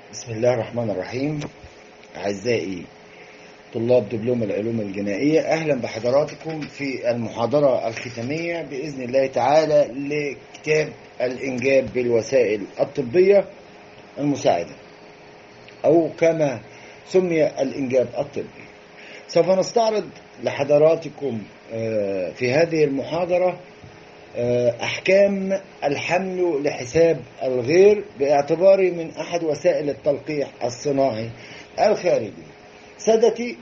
بسم الله الرحمن الرحيم أعزائي طلاب دبلوم العلوم الجنائية أهلا بحضراتكم في المحاضرة الختامية بإذن الله تعالى لكتاب الإنجاب بالوسائل الطبية المساعدة أو كما سمي الإنجاب الطبي سوف نستعرض لحضراتكم في هذه المحاضرة أحكام الحمل لحساب الغير باعتباره من أحد وسائل التلقيح الصناعي الخارجي سادتي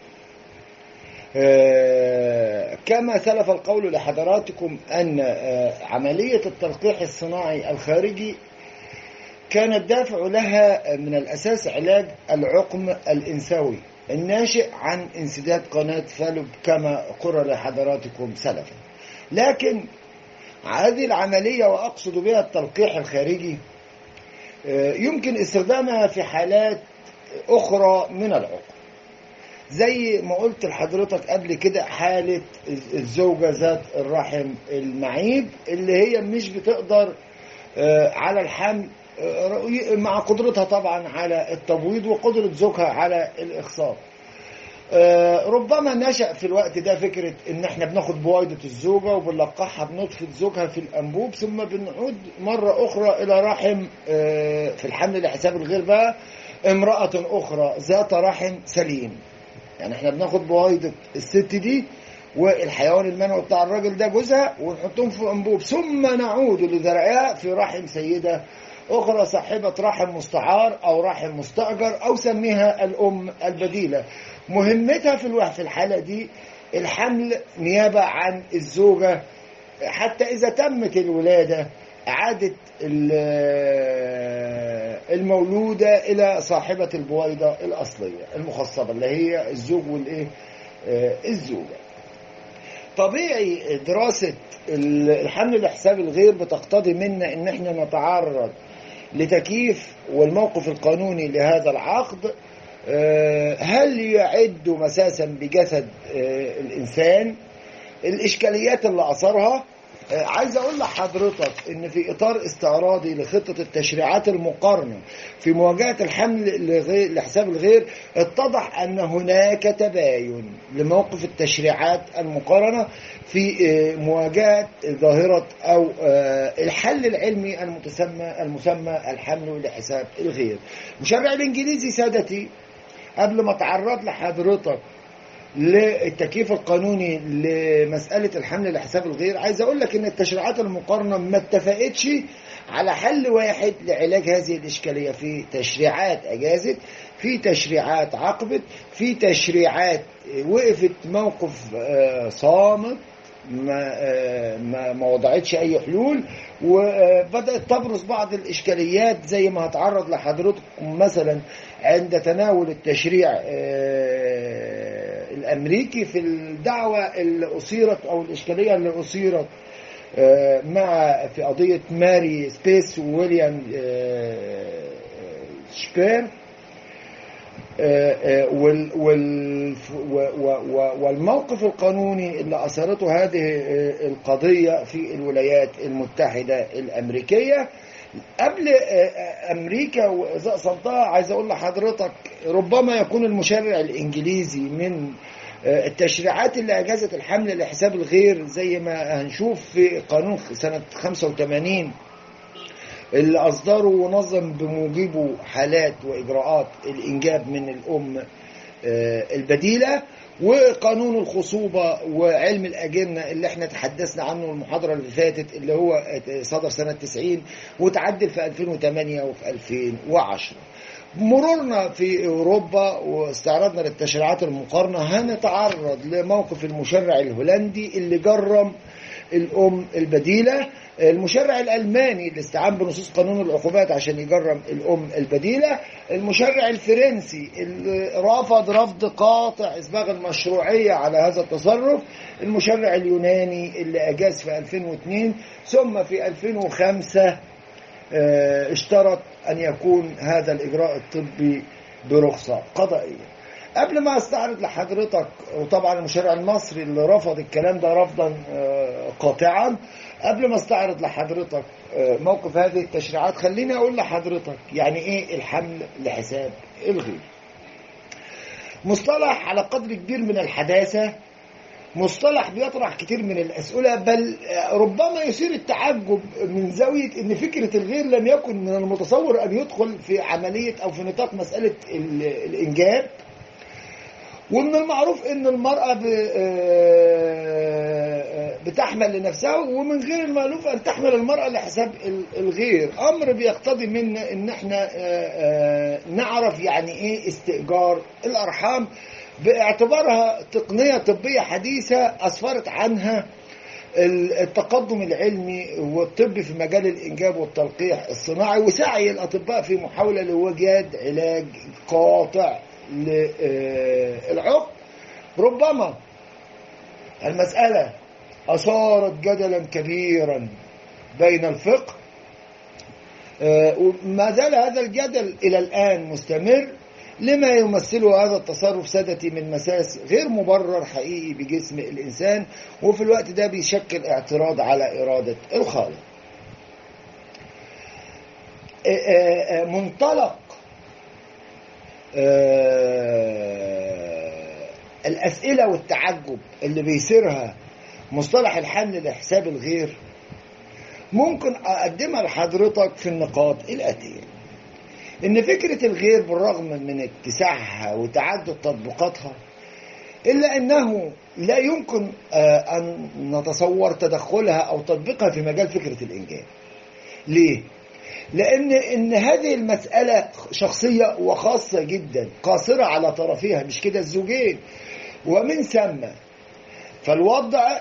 كما سلف القول لحضراتكم أن عملية التلقيح الصناعي الخارجي كان الدافع لها من الأساس علاج العقم الإنثوي الناشئ عن انسداد قناة فالوب كما قرر لحضراتكم سلفا لكن هذه العملية وأقصد بها التلقيح الخارجي يمكن استخدامها في حالات أخرى من العقم زي ما قلت لحضرتك قبل كده حالة الزوجة ذات الرحم المعيب اللي هي مش بتقدر على الحمل مع قدرتها طبعا على التبويض وقدرة زوجها على الإخصاب ربما نشأ في الوقت ده فكرة ان احنا بناخد بويضة الزوجة وبنلقحها بنطفة زوجها في الأنبوب ثم بنعود مرة أخرى إلى رحم في الحمل لحساب الغير بقى امرأة أخرى ذات رحم سليم يعني احنا بناخد بويضة الست دي والحيوان المنوي بتاع الراجل ده جوزها ونحطهم في أنبوب ثم نعود لذرعها في رحم سيدة أخرى صاحبة رحم مستعار أو رحم مستأجر أو سميها الأم البديلة مهمتها في الوقت في الحالة دي الحمل نيابة عن الزوجة حتى إذا تمت الولادة إعادة المولودة إلى صاحبة البويضة الأصلية المخصبة اللي هي الزوج والإيه الزوجة طبيعي دراسة الحمل لحساب الغير بتقتضي منا إن إحنا نتعرض لتكييف والموقف القانوني لهذا العقد هل يعد مساسا بجسد الإنسان الإشكاليات اللي أثرها عايز أقول لحضرتك إن في إطار استعراضي لخطة التشريعات المقارنة في مواجهة الحمل لحساب الغير اتضح أن هناك تباين لموقف التشريعات المقارنة في مواجهة ظاهرة أو الحل العلمي المتسمى المسمى الحمل لحساب الغير المشرع الإنجليزي سادتي قبل ما اتعرض لحضرتك للتكييف القانوني لمسألة الحمل لحساب الغير عايز أقول لك إن التشريعات المقارنة ما اتفقتش على حل واحد لعلاج هذه الإشكالية في تشريعات أجازت في تشريعات عقبت في تشريعات وقفت موقف صامت ما ما ما وضعتش اي حلول وبدات تبرز بعض الاشكاليات زي ما هتعرض لحضرتكم مثلا عند تناول التشريع الامريكي في الدعوه اللي اثيرت او الاشكاليه اللي اثيرت مع في قضيه ماري سبيس وويليام شبير والموقف القانوني اللي أثرته هذه القضية في الولايات المتحدة الأمريكية قبل أمريكا وإزاء صمتها عايز أقول لحضرتك ربما يكون المشرع الإنجليزي من التشريعات اللي أجازت الحمل لحساب الغير زي ما هنشوف في قانون سنة 85 اللي أصدره ونظم بموجبه حالات وإجراءات الإنجاب من الأم البديلة وقانون الخصوبة وعلم الأجنة اللي احنا تحدثنا عنه المحاضرة اللي فاتت اللي هو صدر سنة 90 وتعدل في 2008 وفي 2010 مرورنا في أوروبا واستعرضنا للتشريعات المقارنة هنتعرض لموقف المشرع الهولندي اللي جرم الأم البديلة المشرع الألماني اللي استعان بنصوص قانون العقوبات عشان يجرم الأم البديلة المشرع الفرنسي اللي رفض رفض قاطع إسباغ المشروعية على هذا التصرف المشرع اليوناني اللي أجاز في 2002 ثم في 2005 اشترط أن يكون هذا الإجراء الطبي برخصة قضائية قبل ما استعرض لحضرتك وطبعا المشرع المصري اللي رفض الكلام ده رفضا قاطعا قبل ما استعرض لحضرتك موقف هذه التشريعات خليني اقول لحضرتك يعني ايه الحمل لحساب الغير مصطلح على قدر كبير من الحداثة مصطلح بيطرح كتير من الأسئلة بل ربما يثير التعجب من زاوية أن فكرة الغير لم يكن من المتصور أن يدخل في عملية أو في نطاق مسألة الإنجاب ومن المعروف أن المرأة بتحمل لنفسها ومن غير المألوف أن تحمل المرأة لحساب الغير أمر بيقتضي منا أن احنا نعرف يعني إيه استئجار الأرحام باعتبارها تقنية طبية حديثة أسفرت عنها التقدم العلمي والطبي في مجال الإنجاب والتلقيح الصناعي وسعي الأطباء في محاولة لوجاد علاج قاطع للعقم ربما المسألة أثارت جدلا كبيرا بين الفقه وما زال هذا الجدل إلى الآن مستمر لما يمثله هذا التصرف سادتي من مساس غير مبرر حقيقي بجسم الإنسان وفي الوقت ده بيشكل اعتراض على إرادة الخالق منطلق الأسئلة والتعجب اللي بيثيرها مصطلح الحمل لحساب الغير ممكن أقدمها لحضرتك في النقاط الآتية إن فكرة الغير بالرغم من اتساعها وتعدد تطبيقاتها إلا أنه لا يمكن أن نتصور تدخلها أو تطبيقها في مجال فكرة الإنجاب ليه؟ لأن إن هذه المسألة شخصية وخاصة جدا قاصرة على طرفيها مش كده الزوجين ومن ثم فالوضع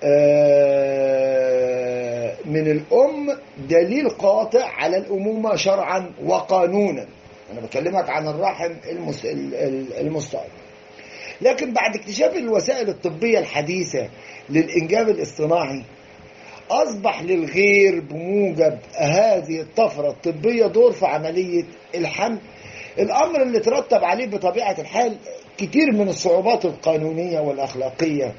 من الأم دليل قاطع على الأمومة شرعا وقانونا أنا بكلمك عن الرحم المستعد لكن بعد اكتشاف الوسائل الطبية الحديثة للإنجاب الاصطناعي أصبح للغير بموجب هذه الطفرة الطبية دور في عملية الحمل الأمر اللي ترتب عليه بطبيعة الحال كتير من الصعوبات القانونية والأخلاقية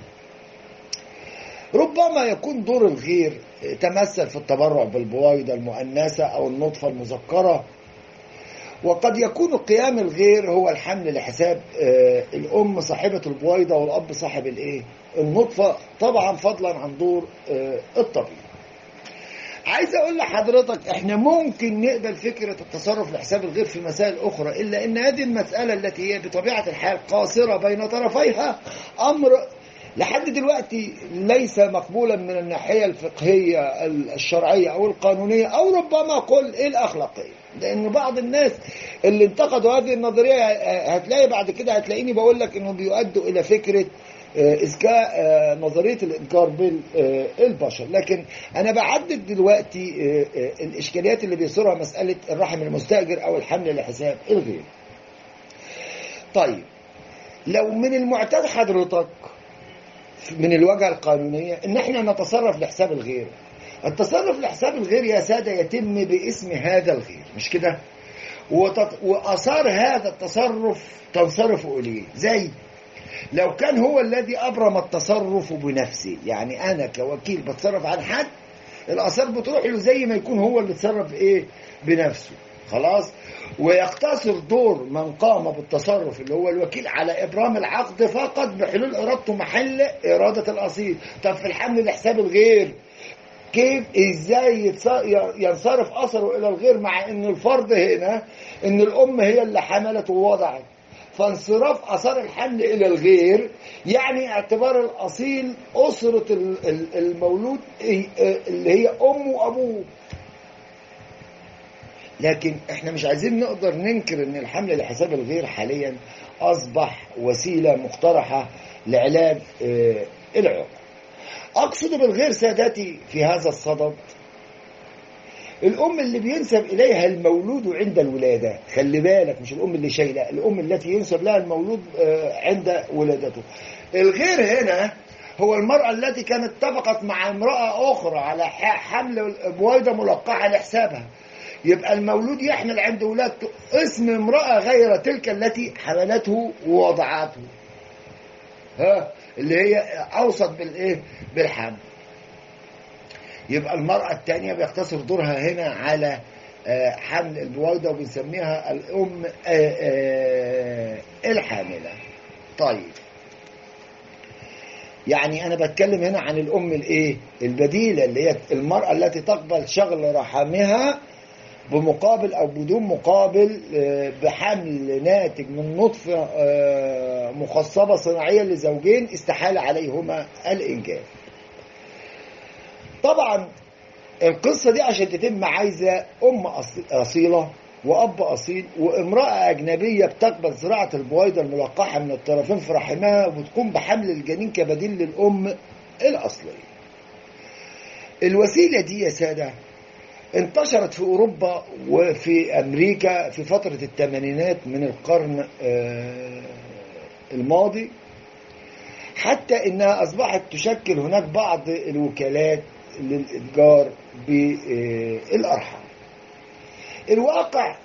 ربما يكون دور الغير تمثل في التبرع بالبويضة المؤنثة أو النطفة المذكرة وقد يكون قيام الغير هو الحمل لحساب الأم صاحبة البويضة والأب صاحب الإيه؟ النطفة طبعا فضلا عن دور الطبيب عايز اقول لحضرتك احنا ممكن نقبل فكرة التصرف لحساب الغير في مسائل اخرى الا ان هذه المسألة التي هي بطبيعة الحال قاصرة بين طرفيها امر لحد دلوقتي ليس مقبولا من الناحية الفقهية الشرعية أو القانونية أو ربما قل الأخلاقية لأن بعض الناس اللي انتقدوا هذه النظرية هتلاقي بعد كده هتلاقيني بقول لك إنه بيؤدوا إلى فكرة إذكاء نظرية الإنكار بالبشر لكن أنا بعدد دلوقتي الإشكاليات اللي بيصيرها مسألة الرحم المستأجر أو الحمل لحساب الغير طيب لو من المعتاد حضرتك من الوجهة القانونية ان احنا نتصرف لحساب الغير التصرف لحساب الغير يا سادة يتم باسم هذا الغير مش كده وتط... وأثار هذا التصرف تنصرف إليه زي لو كان هو الذي أبرم التصرف بنفسه يعني أنا كوكيل بتصرف عن حد الآثار بتروح له زي ما يكون هو اللي اتصرف إيه بنفسه خلاص ويقتصر دور من قام بالتصرف اللي هو الوكيل على إبرام العقد فقط بحلول إرادته محل إرادة الأصيل طب في الحمل لحساب الغير كيف ازاي ينصرف اثره الى الغير مع ان الفرض هنا ان الام هي اللي حملت ووضعت فانصراف اثار الحمل الى الغير يعني اعتبار الاصيل اسره المولود اللي هي امه وابوه لكن احنا مش عايزين نقدر ننكر ان الحمل لحساب الغير حاليا اصبح وسيله مقترحه لعلاج العقم اقصد بالغير سادتي في هذا الصدد الام اللي بينسب اليها المولود عند الولاده خلي بالك مش الام اللي شايله الام التي ينسب لها المولود عند ولادته الغير هنا هو المرأة التي كانت اتفقت مع امرأة أخرى على حمل بويضة ملقحة لحسابها يبقى المولود يحمل عند ولادته اسم امرأة غير تلك التي حملته ووضعته ها اللي هي أوصت بالإيه بالحمل يبقى المرأة الثانية بيقتصر دورها هنا على حمل البويضة وبنسميها الأم الحاملة طيب يعني أنا بتكلم هنا عن الأم الإيه البديلة اللي هي المرأة التي تقبل شغل رحمها بمقابل أو بدون مقابل بحمل ناتج من نطفة مخصبة صناعية لزوجين استحال عليهما الإنجاب طبعا القصة دي عشان تتم عايزة أم أصيلة وأب أصيل وامرأة أجنبية بتقبل زراعة البويضة الملقحة من الطرفين في رحمها وبتقوم بحمل الجنين كبديل للأم الأصلية الوسيلة دي يا سادة انتشرت في أوروبا وفي أمريكا في فترة الثمانينات من القرن الماضي حتى إنها أصبحت تشكل هناك بعض الوكالات للإتجار بالأرحام الواقع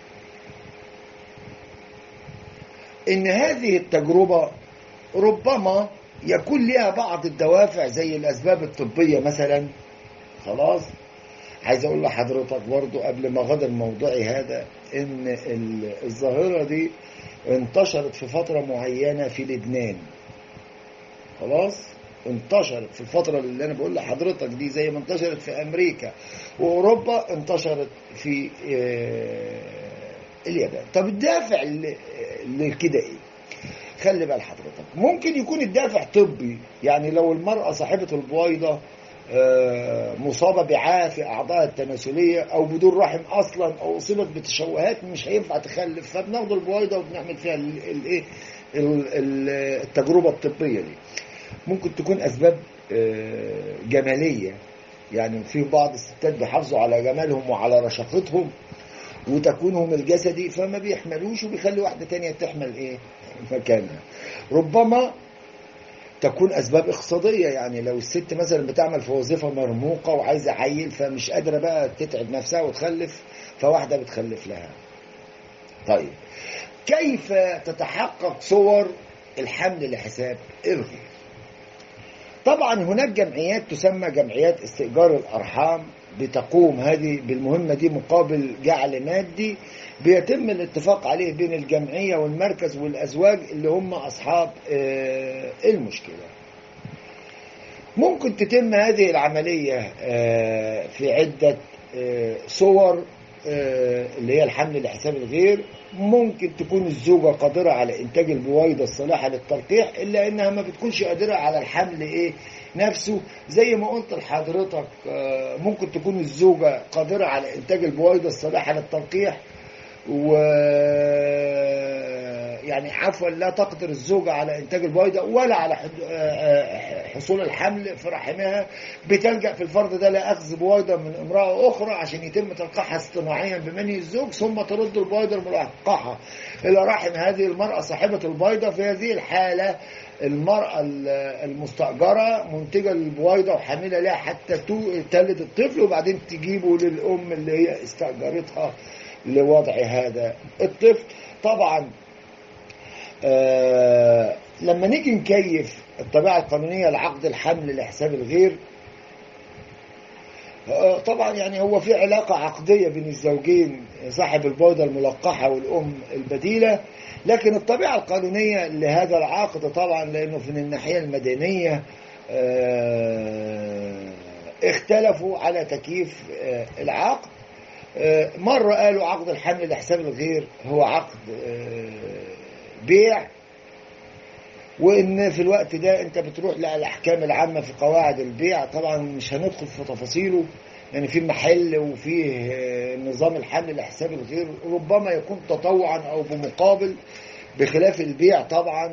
إن هذه التجربة ربما يكون لها بعض الدوافع زي الأسباب الطبية مثلا خلاص عايز أقول لحضرتك برضو قبل ما غادر موضوعي هذا إن الظاهرة دي انتشرت في فترة معينة في لبنان خلاص انتشرت في الفترة اللي أنا بقول لحضرتك دي زي ما انتشرت في أمريكا وأوروبا انتشرت في اليابان طب الدافع لكده إيه؟ خلي بال حضرتك ممكن يكون الدافع طبي يعني لو المرأة صاحبة البويضة مصابة بعاء في أعضائها التناسلية أو بدون رحم أصلا أو أصيبت بتشوهات مش هينفع تخلف فبناخد البويضة وبنعمل فيها الإيه التجربة الطبية دي ممكن تكون أسباب جمالية يعني في بعض الستات بيحافظوا على جمالهم وعلى رشاقتهم وتكوينهم الجسدي فما بيحملوش وبيخلي واحدة تانية تحمل ايه مكانها ربما تكون أسباب اقتصادية يعني لو الست مثلا بتعمل في وظيفة مرموقة وعايزة عيل فمش قادرة بقى تتعب نفسها وتخلف فواحدة بتخلف لها طيب كيف تتحقق صور الحمل لحساب الغير طبعا هناك جمعيات تسمى جمعيات استئجار الأرحام بتقوم هذه بالمهمة دي مقابل جعل مادي بيتم الاتفاق عليه بين الجمعية والمركز والأزواج اللي هم أصحاب المشكلة ممكن تتم هذه العملية في عدة صور اللي هي الحمل لحساب الغير ممكن تكون الزوجة قادرة على إنتاج البويضة الصالحة للتلقيح إلا إنها ما بتكونش قادرة على الحمل إيه نفسه زي ما قلت لحضرتك ممكن تكون الزوجة قادرة على إنتاج البويضة الصالحة للتلقيح و يعني عفوا لا تقدر الزوجة على إنتاج البويضة ولا على حصول الحمل في رحمها بتلجأ في الفرد ده لأخذ بويضة من امرأة أخرى عشان يتم تلقيحها اصطناعيا بمني الزوج ثم ترد البويضة الملقحة إلى رحم هذه المرأة صاحبة البويضة في هذه الحالة المرأة المستأجرة منتجة للبويضة وحاملة لها حتى تلد الطفل وبعدين تجيبه للأم اللي هي استأجرتها لوضع هذا الطفل طبعا آه لما نيجي نكيف الطبيعة القانونية لعقد الحمل لحساب الغير آه طبعا يعني هو في علاقة عقدية بين الزوجين صاحب البويضة الملقحة والأم البديلة لكن الطبيعة القانونية لهذا العقد طبعا لأنه في الناحية المدنية آه اختلفوا على تكييف العقد مرة قالوا عقد الحمل لحساب الغير هو عقد بيع وان في الوقت ده انت بتروح للاحكام العامه في قواعد البيع طبعا مش هندخل في تفاصيله يعني في محل وفيه نظام الحمل لحساب الغير ربما يكون تطوعا او بمقابل بخلاف البيع طبعا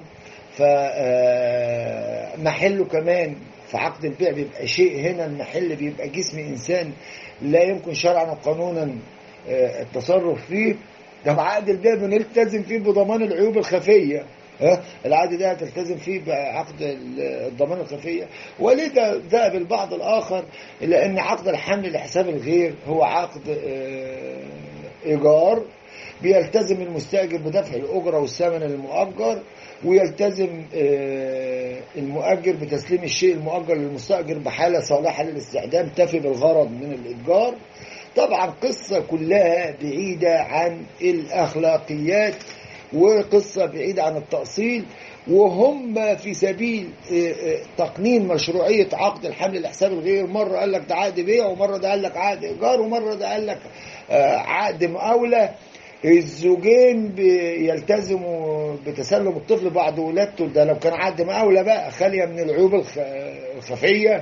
فمحله كمان في عقد البيع بيبقى شيء هنا المحل بيبقى جسم انسان لا يمكن شرعا وقانونا التصرف فيه ده بعقد البيع بنلتزم فيه بضمان العيوب الخفيه ها العقد ده هتلتزم فيه بعقد الضمان الخفيه ولذا ذهب البعض الاخر الى ان عقد الحمل لحساب الغير هو عقد ايجار بيلتزم المستأجر بدفع الأجرة والثمن المؤجر ويلتزم المؤجر بتسليم الشيء المؤجر للمستأجر بحالة صالحة للاستعدام تفي بالغرض من الإتجار طبعا قصة كلها بعيدة عن الأخلاقيات وقصة بعيدة عن التأصيل وهم في سبيل تقنين مشروعية عقد الحمل لحساب الغير مرة قال لك ده عقد بيع ومرة ده قال لك عقد إيجار ومرة ده قال لك عقد مقاولة الزوجين بيلتزموا بتسلم الطفل بعد ولادته ده لو كان عقد مقاولة بقى خالية من العيوب الخفية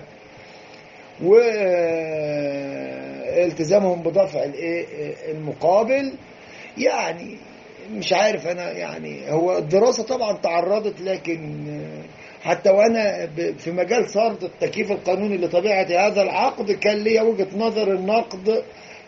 والتزامهم بدفع المقابل يعني مش عارف انا يعني هو الدراسه طبعا تعرضت لكن حتى وانا في مجال سرد التكييف القانوني لطبيعه هذا العقد كان ليا وجهه نظر النقد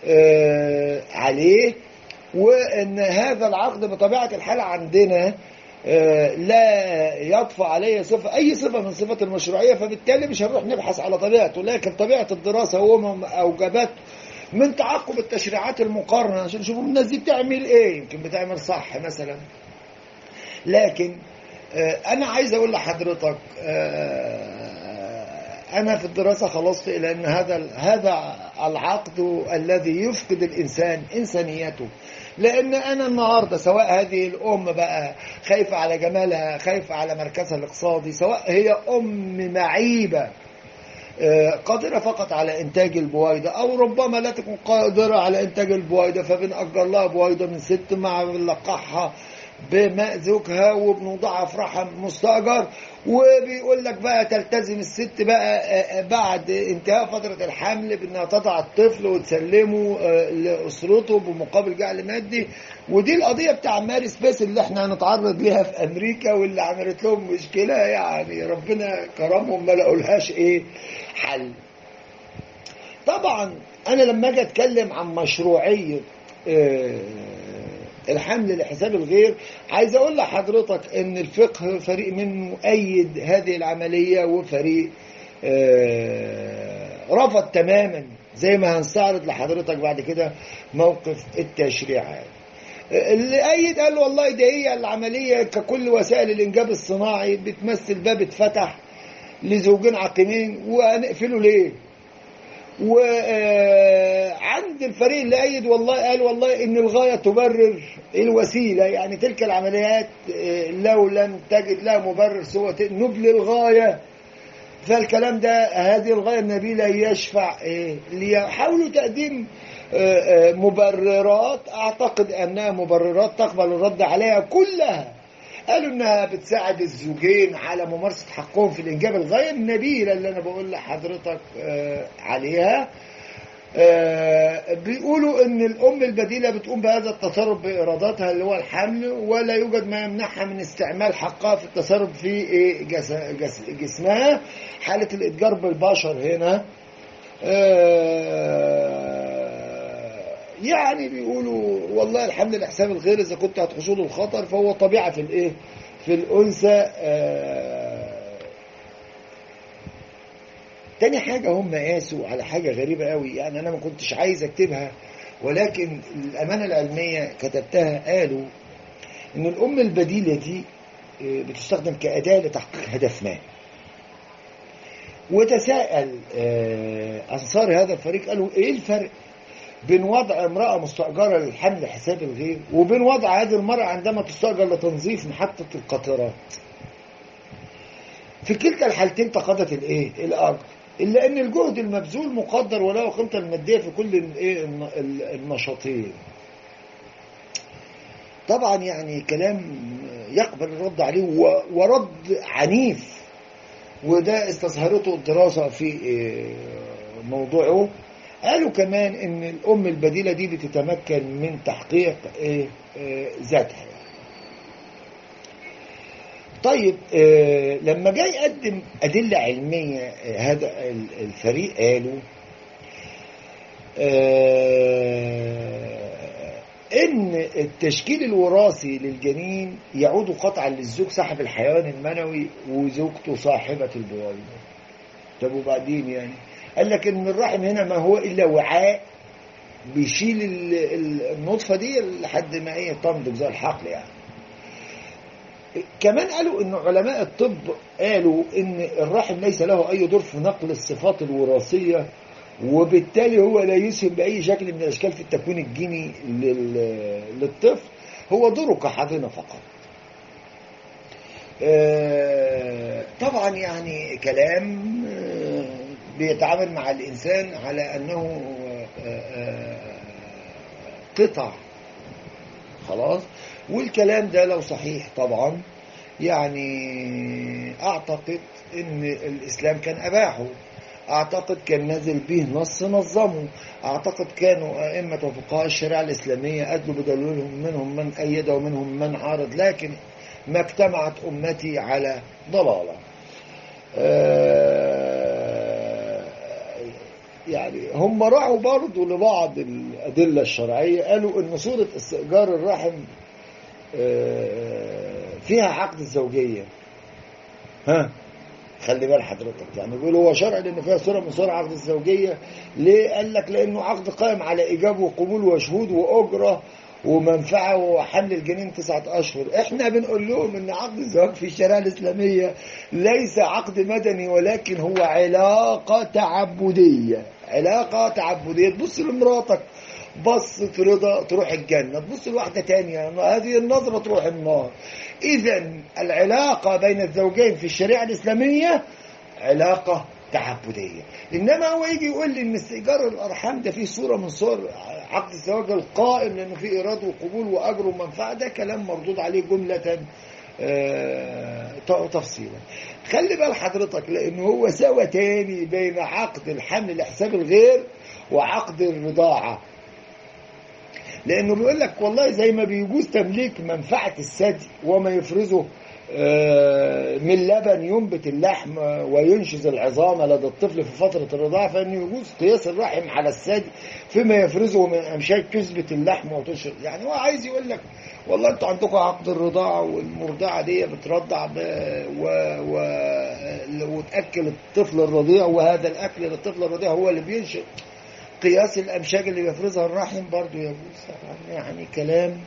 عليه وان هذا العقد بطبيعه الحال عندنا لا يطفى عليه صفة أي صفة من صفات المشروعية فبالتالي مش هنروح نبحث على طبيعته لكن طبيعة الدراسة هو أوجبت من تعقب التشريعات المقارنة عشان نشوف الناس دي بتعمل ايه يمكن بتعمل صح مثلا لكن انا عايز اقول لحضرتك انا في الدراسة خلصت الى ان هذا هذا العقد الذي يفقد الانسان انسانيته لان انا النهارده سواء هذه الام بقى خايفه على جمالها خايفه على مركزها الاقتصادي سواء هي ام معيبه قادرة فقط على إنتاج البويضة أو ربما لا تكون قادرة على إنتاج البويضة فبنأجر لها بويضة من ست مع بنلقحها بماء زوجها وبنوضعها في رحم مستأجر وبيقول لك بقى تلتزم الست بقى بعد انتهاء فترة الحمل بأنها تضع الطفل وتسلمه لأسرته بمقابل جعل مادي ودي القضية بتاع ماري سبيس اللي احنا هنتعرض ليها في أمريكا واللي عملت لهم مشكلة يعني ربنا كرمهم ما لقولهاش ايه حل طبعا أنا لما أجي أتكلم عن مشروعية اه الحمل لحساب الغير عايز اقول لحضرتك ان الفقه فريق منه ايد هذه العملية وفريق رفض تماما زي ما هنستعرض لحضرتك بعد كده موقف التشريعات اللي ايد قال والله ده هي العملية ككل وسائل الانجاب الصناعي بتمثل باب اتفتح لزوجين عاقمين وهنقفله ليه وعند الفريق اللي أيد والله قال والله إن الغاية تبرر الوسيلة يعني تلك العمليات لو لم تجد لها مبرر سوى نبل الغاية فالكلام ده هذه الغاية النبيلة يشفع ليحاولوا تقديم مبررات أعتقد أنها مبررات تقبل الرد عليها كلها قالوا انها بتساعد الزوجين على ممارسه حقهم في الانجاب الغايه النبيله اللي انا بقول لحضرتك عليها بيقولوا ان الام البديله بتقوم بهذا التصرف بارادتها اللي هو الحمل ولا يوجد ما يمنعها من استعمال حقها في التصرف في جسمها حاله الاتجار بالبشر هنا يعني بيقولوا والله الحمل لحساب الغير اذا كنت هتحصل الخطر فهو طبيعه في الايه في الانثى آه تاني حاجه هم قاسوا على حاجه غريبه قوي يعني انا ما كنتش عايز اكتبها ولكن الامانه العلميه كتبتها قالوا ان الام البديله دي بتستخدم كاداه لتحقيق هدف ما وتساءل آه انصار هذا الفريق قالوا ايه الفرق بين وضع امرأة مستأجرة للحمل حساب الغير وبين وضع هذه المرأة عندما تستأجر لتنظيف محطة القطارات في كلتا الحالتين تقاضت الايه الأجر إلا أن الجهد المبذول مقدر وله قيمته المادية في كل الايه النشاطين طبعا يعني كلام يقبل الرد عليه ورد عنيف وده استصهرته الدراسة في موضوعه قالوا كمان ان الام البديله دي بتتمكن من تحقيق إيه إيه ذاتها طيب إيه لما جاي يقدم ادله علميه هذا الفريق قالوا ان التشكيل الوراثي للجنين يعود قطعا للزوج صاحب الحيوان المنوي وزوجته صاحبه البويضه طب وبعدين يعني قال لك ان الرحم هنا ما هو الا وعاء بيشيل النطفة دي لحد ما ايه تنضج زي الحقل يعني كمان قالوا ان علماء الطب قالوا ان الرحم ليس له اي دور في نقل الصفات الوراثية وبالتالي هو لا يسهم بأي شكل من الأشكال في التكوين الجيني للطفل هو دوره كحاضنة فقط طبعا يعني كلام بيتعامل مع الإنسان على أنه قطع خلاص والكلام ده لو صحيح طبعا يعني أعتقد أن الإسلام كان أباحه أعتقد كان نازل به نص نظمه أعتقد كانوا أئمة وفقهاء الشريعة الإسلامية أدلوا بدلولهم منهم من أيد ومنهم من عارض لكن ما اجتمعت أمتي على ضلالة يعني هم راحوا برضو لبعض الأدلة الشرعية قالوا أن صورة استئجار الرحم فيها عقد الزوجية ها خلي بال حضرتك يعني بيقولوا هو شرع لان فيها صوره من صور عقد الزوجيه ليه قال لك لانه عقد قائم على ايجاب وقبول وشهود واجره ومنفعه وحمل الجنين تسعة اشهر احنا بنقول لهم ان عقد الزواج في الشريعه الاسلاميه ليس عقد مدني ولكن هو علاقه تعبديه علاقه تعبديه تبص لمراتك بصت رضا تروح الجنة تبص لواحدة تانية هذه النظرة تروح النار إذا العلاقة بين الزوجين في الشريعة الإسلامية علاقة تعبدية إنما هو يجي يقول لي إن استئجار الأرحام ده فيه صورة من صور عقد الزواج القائم لأنه فيه إيراد وقبول وأجر ومنفعة ده كلام مردود عليه جملة تفصيلا خلي بال حضرتك لأنه هو سوى تاني بين عقد الحمل لحساب الغير وعقد الرضاعة لانه بيقول لك والله زي ما بيجوز تمليك منفعه الثدي وما يفرزه من لبن ينبت اللحم وينشز العظام لدى الطفل في فترة الرضاعة فإنه يجوز قياس الرحم على الثدي فيما يفرزه من أمشاج تثبت اللحم وتشرب يعني هو عايز يقول لك والله انتوا عندكم عقد الرضاعة والمرضعة دي بترضع ب... و... و... وتأكل الطفل الرضيع وهذا الأكل للطفل الرضيع هو اللي بينشئ قياس الأمشاج اللي بيفرزها الرحم برضو يجوز يعني كلام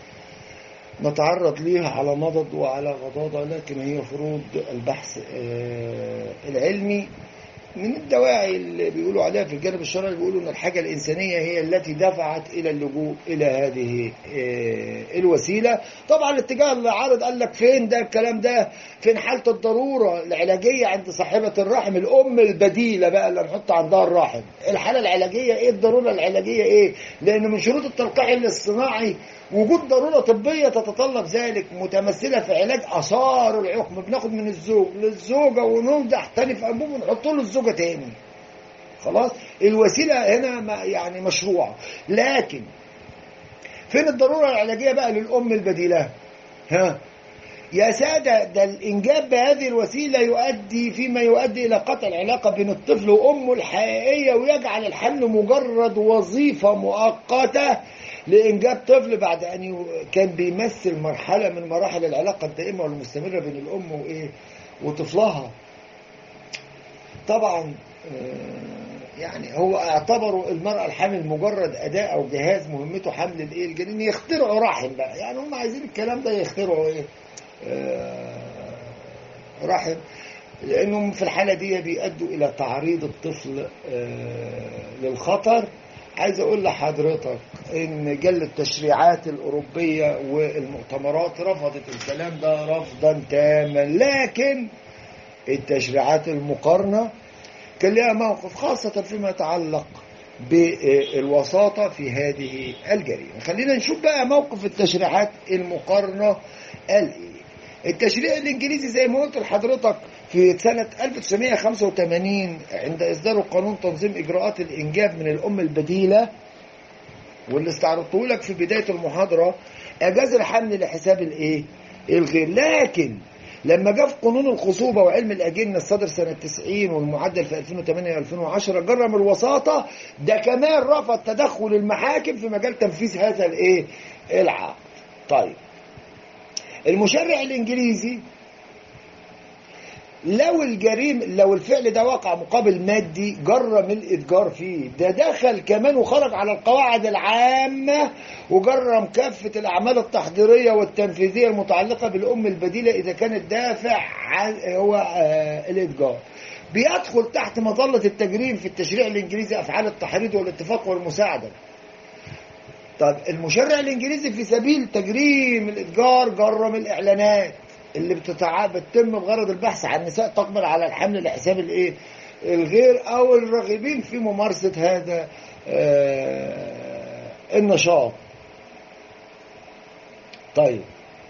نتعرض ليها على مضض وعلى غضاضة لكن هي فروض البحث العلمي من الدواعي اللي بيقولوا عليها في الجانب الشرعي بيقولوا ان الحاجة الإنسانية هي التي دفعت إلى اللجوء إلى هذه الوسيلة طبعا الاتجاه اللي عارض قال لك فين ده الكلام ده فين حالة الضرورة العلاجية عند صاحبة الرحم الأم البديلة بقى اللي نحط عندها الرحم الحالة العلاجية إيه الضرورة العلاجية إيه لأن من شروط التلقيح الاصطناعي وجود ضرورة طبية تتطلب ذلك متمثلة في علاج آثار العقم بناخد من الزوج للزوجة ونمدح تاني في أنبوب ونحط له الزوجة تاني خلاص الوسيلة هنا يعني مشروعة لكن فين الضرورة العلاجية بقى للأم البديلة ها يا سادة ده الإنجاب بهذه الوسيلة يؤدي فيما يؤدي إلى قطع العلاقة بين الطفل وأمه الحقيقية ويجعل الحمل مجرد وظيفة مؤقتة لإنجاب طفل بعد أن كان بيمثل مرحلة من مراحل العلاقة الدائمة والمستمرة بين الأم وإيه وطفلها طبعا يعني هو اعتبروا المرأة الحامل مجرد أداة أو جهاز مهمته حمل الإيه الجنين يخترعوا رحم بقى يعني هم عايزين الكلام ده يخترعوا إيه رحم لأنهم في الحالة دي بيؤدوا إلى تعريض الطفل للخطر عايز أقول لحضرتك إن جل التشريعات الأوروبية والمؤتمرات رفضت الكلام ده رفضا تاما لكن التشريعات المقارنة كان لها موقف خاصة فيما يتعلق بالوساطة في هذه الجريمة خلينا نشوف بقى موقف التشريعات المقارنة قال إيه التشريع الإنجليزي زي ما قلت لحضرتك في سنة 1985 عند إصدار قانون تنظيم إجراءات الإنجاب من الأم البديلة واللي استعرضته لك في بداية المحاضرة أجاز الحمل لحساب الإيه؟ الغير لكن لما جاء في قانون الخصوبة وعلم الأجنة الصادر سنة 90 والمعدل في 2008 و2010 جرم الوساطة ده كمان رفض تدخل المحاكم في مجال تنفيذ هذا الإيه؟ العقد طيب المشرع الإنجليزي لو الجريم لو الفعل ده وقع مقابل مادي جرم الاتجار فيه ده دخل كمان وخرج على القواعد العامه وجرم كافه الاعمال التحضيريه والتنفيذيه المتعلقه بالام البديله اذا كان الدافع هو آه الاتجار بيدخل تحت مظله التجريم في التشريع الانجليزي افعال التحريض والاتفاق والمساعده طب المشرع الانجليزي في سبيل تجريم الاتجار جرم الاعلانات اللي بتتع... بتتم بغرض البحث عن نساء تقبل على الحمل لحساب الايه الغير او الراغبين في ممارسه هذا آه النشاط طيب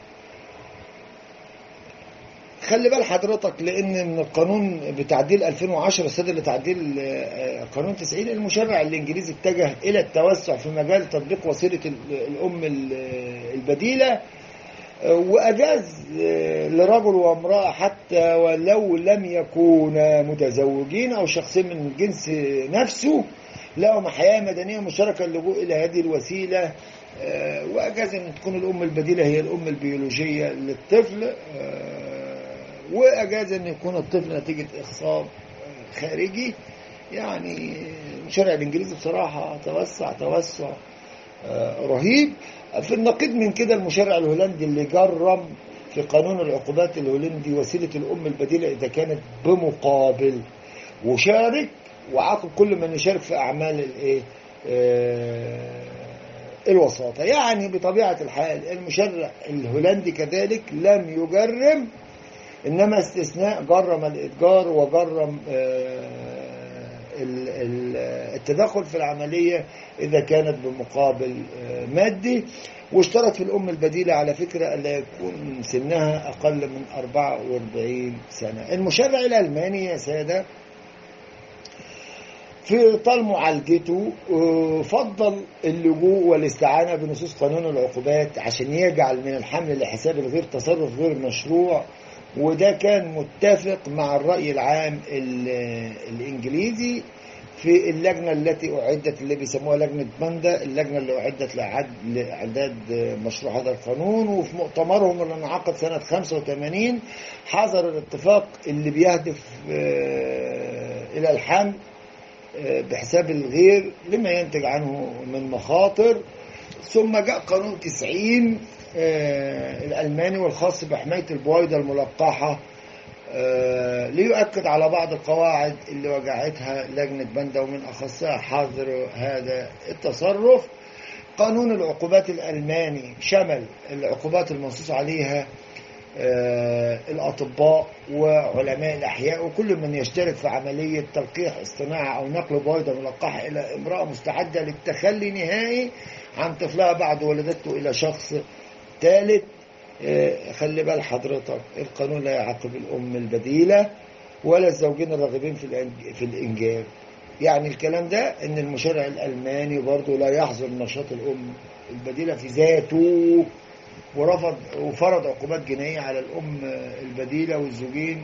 خلي بال حضرتك لان من القانون بتعديل 2010 السنه لتعديل قانون 90 المشرع الانجليزي اتجه الى التوسع في مجال تطبيق وسيله الام البديله واجاز لرجل وامراه حتى ولو لم يكونا متزوجين او شخصين من الجنس نفسه لهم حياه مدنيه مشتركه اللجوء الى هذه الوسيله واجاز ان تكون الام البديله هي الام البيولوجيه للطفل واجاز ان يكون الطفل نتيجه اخصاب خارجي يعني المشرع الانجليزي بصراحه توسع توسع رهيب في النقيض من كده المشرع الهولندي اللي جرم في قانون العقوبات الهولندي وسيله الام البديله اذا كانت بمقابل وشارك وعاقب كل من يشارك في اعمال الايه الوساطه يعني بطبيعه الحال المشرع الهولندي كذلك لم يجرم انما استثناء جرم الاتجار وجرم التدخل في العمليه اذا كانت بمقابل مادي واشترط في الام البديله على فكره الا يكون سنها اقل من 44 سنه المشرع الالماني يا ساده في طال معالجته فضل اللجوء والاستعانه بنصوص قانون العقوبات عشان يجعل من الحمل لحساب الغير تصرف غير مشروع وده كان متفق مع الرأي العام الإنجليزي في اللجنة التي أعدت اللي بيسموها لجنة باندا اللجنة اللي أعدت لإعداد مشروع هذا القانون وفي مؤتمرهم اللي انعقد سنة 85 حظر الاتفاق اللي بيهدف إلى الحمل بحساب الغير لما ينتج عنه من مخاطر ثم جاء قانون 90 آه الألماني والخاص بحماية البويضة الملقحة آه ليؤكد على بعض القواعد اللي وجعتها لجنة بندا ومن أخصها حظر هذا التصرف قانون العقوبات الألماني شمل العقوبات المنصوص عليها آه الأطباء وعلماء الأحياء وكل من يشترك في عملية تلقيح اصطناعي أو نقل بويضة ملقحة إلى امرأة مستعدة للتخلي نهائي عن طفلها بعد ولادته إلى شخص ثالث خلي بال حضرتك القانون لا يعاقب الأم البديلة ولا الزوجين الراغبين في في الإنجاب يعني الكلام ده إن المشرع الألماني برضه لا يحظر نشاط الأم البديلة في ذاته ورفض وفرض عقوبات جنائية على الأم البديلة والزوجين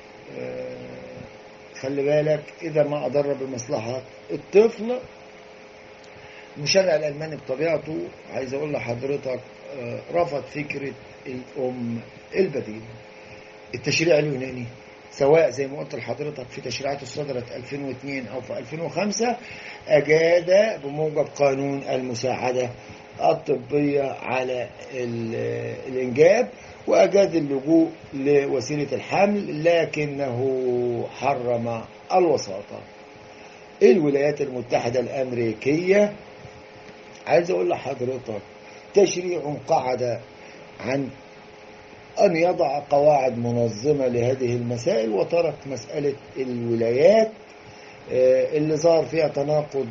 خلي بالك إذا ما أضر بمصلحة الطفل المشرع الألماني بطبيعته عايز أقول لحضرتك رفض فكرة الأم البديلة التشريع اليوناني سواء زي ما قلت لحضرتك في تشريعات صدرت 2002 أو في 2005 أجاد بموجب قانون المساعدة الطبية على الإنجاب وأجاد اللجوء لوسيلة الحمل لكنه حرم الوساطة الولايات المتحدة الأمريكية عايز أقول لحضرتك تشريع قعد عن أن يضع قواعد منظمة لهذه المسائل وترك مسألة الولايات اللي ظهر فيها تناقض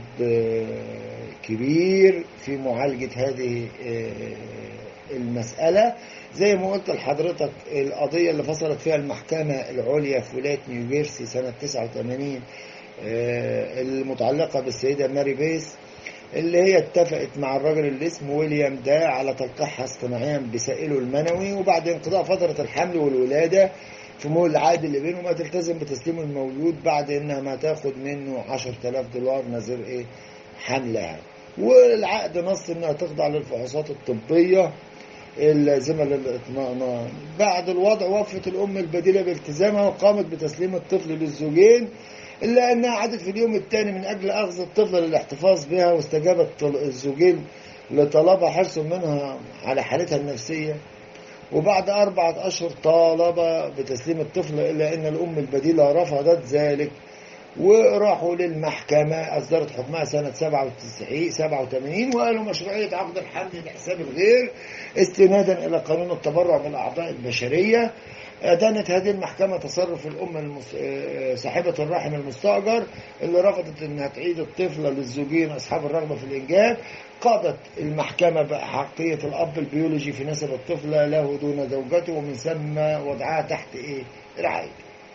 كبير في معالجة هذه المسألة زي ما قلت لحضرتك القضية اللي فصلت فيها المحكمة العليا في ولاية نيوجيرسي سنة 89 المتعلقة بالسيدة ماري بيس اللي هي اتفقت مع الراجل اللي اسمه ويليام ده على تلقيحها اصطناعيا بسائله المنوي وبعد انقضاء فترة الحمل والولادة في مول العقد اللي بينهم هتلتزم بتسليم المولود بعد انها ما تاخد منه 10000 دولار نظير ايه حملها والعقد نص انها تخضع للفحوصات الطبية اللازمة للاطمئنان بعد الوضع وفت الأم البديلة بالتزامها وقامت بتسليم الطفل للزوجين إلا أنها عادت في اليوم الثاني من أجل أخذ الطفل للاحتفاظ بها واستجابت الزوجين لطلبها حرص منها على حالتها النفسية وبعد أربعة أشهر طالب بتسليم الطفل إلا أن الأم البديلة رفضت ذلك وراحوا للمحكمة أصدرت حكمها سنة 97 87 وقالوا مشروعية عقد الحمل لحساب الغير استنادا إلى قانون التبرع بالأعضاء البشرية أدانت هذه المحكمة تصرف الأم المس... صاحبة الرحم المستأجر اللي رفضت أنها تعيد الطفلة للزوجين أصحاب الرغبة في الإنجاب قضت المحكمة بأحقية الأب البيولوجي في نسب الطفلة له دون زوجته ومن ثم وضعها تحت إيه؟ رعاية.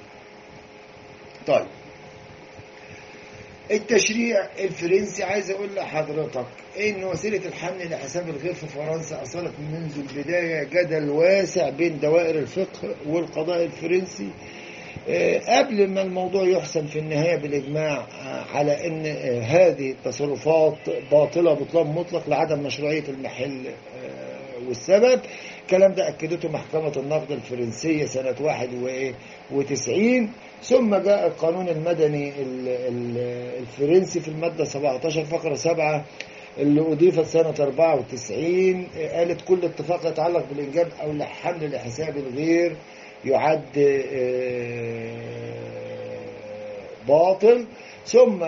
طيب التشريع الفرنسي عايز اقول لحضرتك ان وسيله الحمل لحساب الغير في فرنسا اصلت منذ البدايه جدل واسع بين دوائر الفقه والقضاء الفرنسي قبل ما الموضوع يحسم في النهايه بالاجماع على ان هذه التصرفات باطله بطلان مطلق لعدم مشروعيه المحل والسبب الكلام ده أكدته محكمة النقد الفرنسية سنة 91 ثم جاء القانون المدني الفرنسي في المادة 17 فقرة 7 اللي أضيفت سنة 94 قالت كل اتفاق يتعلق بالإنجاب أو الحمل لحساب الغير يعد باطل ثم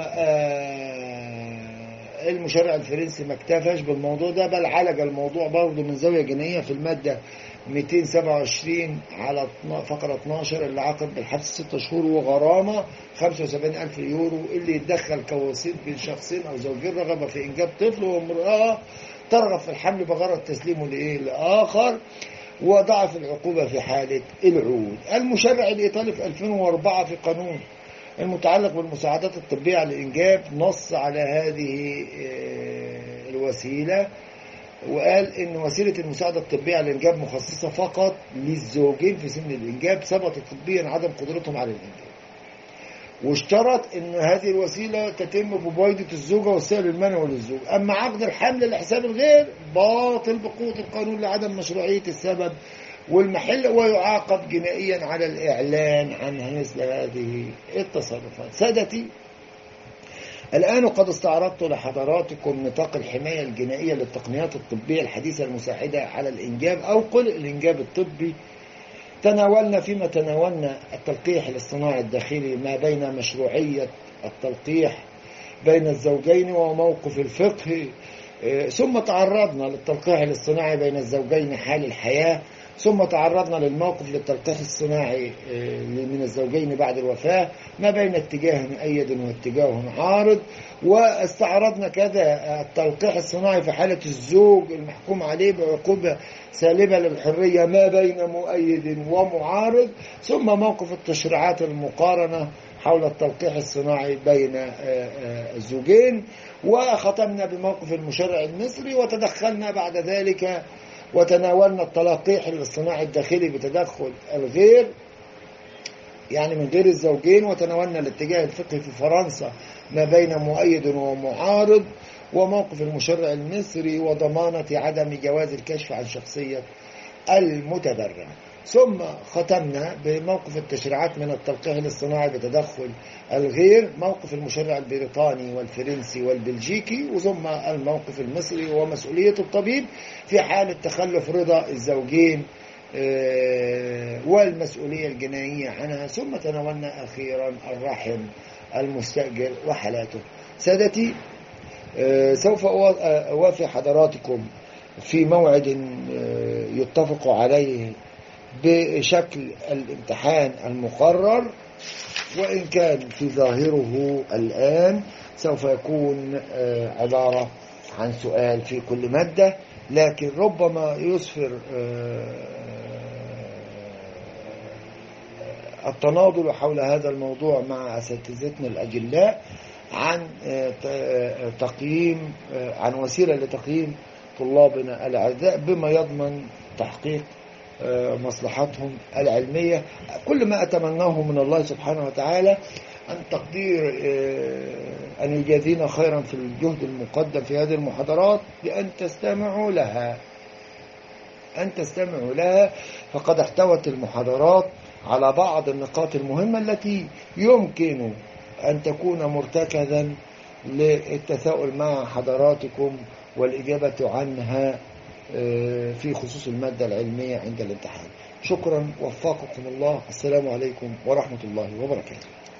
المشرع الفرنسي ما اكتفاش بالموضوع ده بل عالج الموضوع برضه من زاويه جنائيه في الماده 227 على فقره 12 اللي عاقب بالحبس 6 شهور وغرامه 75000 يورو اللي يتدخل كوسيط بين شخصين او زوجين رغبه في انجاب طفل وامراه ترغب في الحمل بغرض تسليمه لايه؟ لاخر وضعف العقوبه في حاله العود. المشرع الايطالي في 2004 في قانون المتعلق بالمساعدات الطبية على الإنجاب نص على هذه الوسيلة وقال إن وسيلة المساعدة الطبية على الإنجاب مخصصة فقط للزوجين في سن الإنجاب ثبت طبيا عدم قدرتهم على الإنجاب واشترط ان هذه الوسيله تتم ببويضه الزوجه والسائل المنوي للزوج اما عقد الحمل لحساب الغير باطل بقوه القانون لعدم مشروعيه السبب والمحل ويعاقب جنائيا على الإعلان عن مثل هذه التصرفات سادتي الآن قد استعرضت لحضراتكم نطاق الحماية الجنائية للتقنيات الطبية الحديثة المساعدة على الإنجاب أو قل الإنجاب الطبي تناولنا فيما تناولنا التلقيح الاصطناعي الداخلي ما بين مشروعية التلقيح بين الزوجين وموقف الفقه ثم تعرضنا للتلقيح الاصطناعي بين الزوجين حال الحياة ثم تعرضنا للموقف للتلقيح الصناعي من الزوجين بعد الوفاة ما بين اتجاه مؤيد واتجاه عارض واستعرضنا كذا التلقيح الصناعي في حالة الزوج المحكوم عليه بعقوبة سالبة للحرية ما بين مؤيد ومعارض ثم موقف التشريعات المقارنة حول التلقيح الصناعي بين الزوجين وختمنا بموقف المشرع المصري وتدخلنا بعد ذلك وتناولنا التلقيح الاصطناعي الداخلي بتدخل الغير يعني من غير الزوجين وتناولنا الاتجاه الفقهي في فرنسا ما بين مؤيد ومعارض وموقف المشرع المصري وضمانة عدم جواز الكشف عن شخصية المتبرع ثم ختمنا بموقف التشريعات من التلقيح الاصطناعي بتدخل الغير موقف المشرع البريطاني والفرنسي والبلجيكي وثم الموقف المصري ومسؤولية الطبيب في حالة تخلف رضا الزوجين والمسؤولية الجنائية عنها ثم تناولنا أخيرا الرحم المستأجر وحالاته سادتي سوف أوافي حضراتكم في موعد يتفق عليه بشكل الامتحان المقرر وإن كان في ظاهره الآن سوف يكون عبارة عن سؤال في كل مادة لكن ربما يسفر التناضل حول هذا الموضوع مع أساتذتنا الأجلاء عن تقييم عن وسيلة لتقييم طلابنا الأعزاء بما يضمن تحقيق مصلحتهم العلمية كل ما أتمناه من الله سبحانه وتعالى أن تقدير أن يجازينا خيرا في الجهد المقدم في هذه المحاضرات بأن تستمعوا لها أن تستمعوا لها فقد احتوت المحاضرات على بعض النقاط المهمة التي يمكن أن تكون مرتكزا للتساؤل مع حضراتكم والإجابة عنها في خصوص المادة العلمية عند الامتحان شكرا وفقكم الله السلام عليكم ورحمة الله وبركاته